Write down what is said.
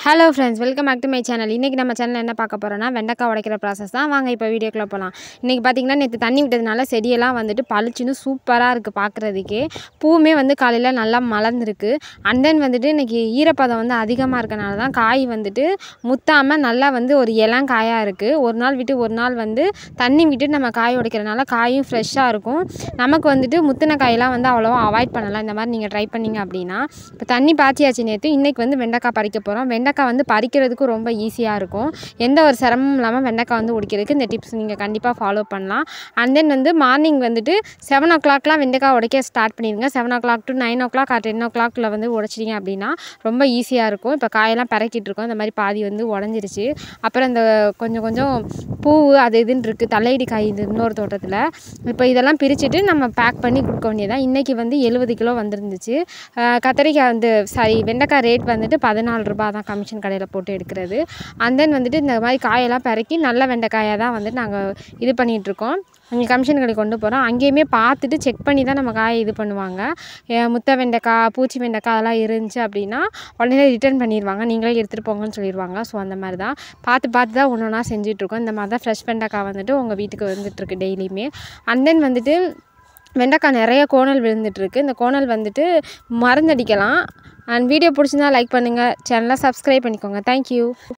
hello friends welcome back to my channel இன்றைக்கி நம்ம channel என்ன பார்க்க போகிறோம்னா வெண்டைக்காய் உடைக்கிற ப்ராசஸ் தான் வாங்க இப்போ வீடியோக்குள்ளே போகலாம் இன்றைக்கி பார்த்திங்கன்னா நேற்று தண்ணி விட்டதுனால செடியெல்லாம் வந்துட்டு பளிச்சுன்னு சூப்பராக இருக்குது பார்க்குறதுக்கே பூவுமே வந்து காலையில் நல்லா மலர்ந்துருக்கு அண்ட் தென் வந்துட்டு இன்றைக்கி ஈரப்பதம் வந்து அதிகமாக இருக்கனால தான் காய் வந்துட்டு முத்தாமல் நல்லா வந்து ஒரு இளங்காயாக இருக்குது ஒரு நாள் விட்டு ஒரு நாள் வந்து தண்ணி விட்டு நம்ம காய் உடைக்கிறனால காயும் ஃப்ரெஷ்ஷாக இருக்கும் நமக்கு வந்துட்டு முத்தின காயெல்லாம் வந்து அவ்வளோவா அவாய்ட் பண்ணலாம் இந்த மாதிரி நீங்கள் ட்ரை பண்ணீங்க அப்படின்னா இப்போ தண்ணி பாய்ச்சியாச்சு நேற்று இன்றைக்கி வந்து வெண்டைக்காய் பறிக்க போகிறோம் வெண்டைக்காய் வந்து பறிக்கிறதுக்கு ரொம்ப ஈஸியாக இருக்கும் எந்த ஒரு சிரமமும் இல்லாமல் வெண்டைக்காய் வந்து உடைக்கிறதுக்கு இந்த டிப்ஸ் நீங்கள் கண்டிப்பாக ஃபாலோ பண்ணலாம் அண்ட் தென் வந்து மார்னிங் வந்துட்டு செவன் ஓ கிளாக்லாம் வெண்டைக்காய் உடைக்க ஸ்டார்ட் பண்ணிடுங்க seven o'clock to nine o'clock ten ஓ கிளாக்கில் வந்து உடைச்சிட்டிங்க அப்படின்னா ரொம்ப ஈஸியாக இருக்கும் இப்போ காயெல்லாம் பறக்கிட்டு இருக்கோம் இந்த மாதிரி பாதி வந்து உடஞ்சிருச்சு அப்புறம் இந்த கொஞ்சம் கொஞ்சம் பூ அது இதுன்னு இருக்குது தலையடி காய் இது இன்னொரு தோட்டத்தில் இப்போ இதெல்லாம் பிரிச்சுட்டு நம்ம பேக் பண்ணி கொடுக்க வேண்டியதான் இன்றைக்கி வந்து எழுபது கிலோ வந்துருந்துச்சு அஹ் கத்திரிக்காய் வந்து சாரி வெண்டைக்காய் ரேட் வந்துட்டு பதினாலு ரூபா தான் கமிஷன் கடையில் போட்டு எடுக்கிறது அண்ட் தென் வந்துட்டு இந்த மாதிரி காயெல்லாம் பறக்கி நல்ல வெண்டைக்காயை தான் வந்துட்டு நாங்கள் இது பண்ணிகிட்ருக்கோம் அங்கே கமிஷன் கடைக்கு கொண்டு போகிறோம் அங்கேயுமே பார்த்துட்டு செக் பண்ணி தான் நம்ம காயை இது பண்ணுவாங்க அஹ் முத்த வெண்டைக்காய் பூச்சி வெண்டைக்காய் அதெல்லாம் இருந்துச்சு அப்படின்னா உடனே ரிட்டர்ன் பண்ணிடுவாங்க நீங்களே எடுத்துகிட்டு போங்கன்னு சொல்லிடுவாங்க ஸோ அந்த மாதிரி தான் பார்த்து பார்த்து தான் ஒன்று ஒன்றா செஞ்சிட்ருக்கோம் இந்த மாதிரி தான் ஃப்ரெஷ் வெண்டைக்காய் வந்துட்டு உங்கள் வீட்டுக்கு வந்துட்டுருக்கு டெய்லியுமே அண்ட் தென் வந்துட்டு வெண்டைக்காய் நிறைய கோணல் விழுந்துட்டுருக்கு இந்த கோணல் வந்துட்டு மருந்தடிக்கலாம் அண்ட் வீடியோ பிடிச்சிருந்தா லைக் பண்ணுங்கள் சேனலை சப்ஸ்கிரைப் பண்ணிக்கோங்க தேங்க்யூ